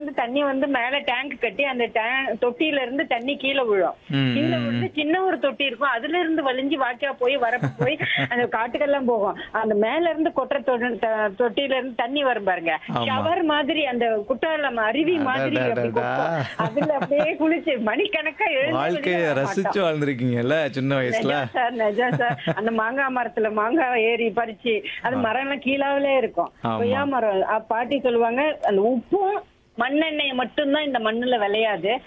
இருந்து தண்ணி வந்து மேல டேங்க் கட்டி அந்த டேங்க் தொட்டியில இருந்து தண்ணி கீழே விழும் ம், கீழே ம், விழுந்து சின்ன ஒரு தொட்டி இருக்கும் அதுல இருந்து வலிஞ்சு வாக்கியா போய் வரப்பு போய் அந்த காட்டுக்கெல்லாம் போகும் அந்த மேல இருந்து கொட்டுற தொ- த- தொட்டியில இருந்து தண்ணி வரும் பாருங்க ஆமா. ஷவர் மாதிரி அந்த குற்றாலம் அருவி மாதிரி அப்படி அடடடடா. கொட்டும். அதுல அப்படியே குளிச்சு மணிக்கணக்கா எழுந்து வாழ்க்கைய வெளியே வர ரசிச்சு மாட்டோம். வாழ்ந்திருக்கீங்கல்ல சின்ன வயசுல நிஜம் சார் நிஜம் சார் அந்த மாங்காய் மரத்துல மாங்காய் ஏறி பறிச்சு அது மரம் எல்லாம் கீழாவிலே இருக்கும் ஆமா. கொய்யா மரம் அ, பாட்டி சொல்லுவாங்க அந்த உப்பும் மண்ணெண்ணெய் மட்டும்தான் இந்த மண்ணுல விளையாது